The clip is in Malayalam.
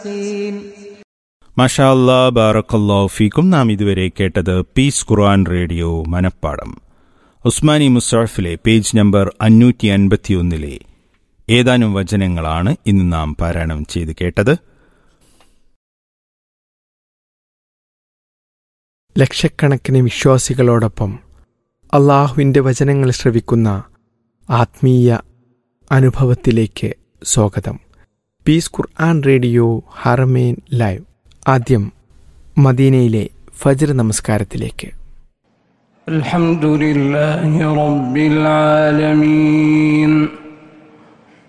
മഷാ അല്ലാ ബാറക്കല്ലാ ഫീക്കും നാം ഇതുവരെ കേട്ടത് പീസ് ഖുർആൻ റേഡിയോ മനപ്പാടം ഉസ്മാനി മുസാഫിലെ പേജ് നമ്പർ അഞ്ഞൂറ്റി അൻപത്തിയൊന്നിലെ ഏതാനും വചനങ്ങളാണ് ഇന്ന് നാം പാരായണം ചെയ്ത് കേട്ടത് ലക്ഷക്കണക്കിന് വിശ്വാസികളോടൊപ്പം അള്ളാഹുവിൻ്റെ വചനങ്ങൾ ശ്രവിക്കുന്ന ആത്മീയ അനുഭവത്തിലേക്ക് സ്വാഗതം peace Quran radio Haramain live ആദ്യം മദീനയിലെ ഫജ്ർ നമസ്കാരത്തിലേക്ക് الحمد لله رب العالمين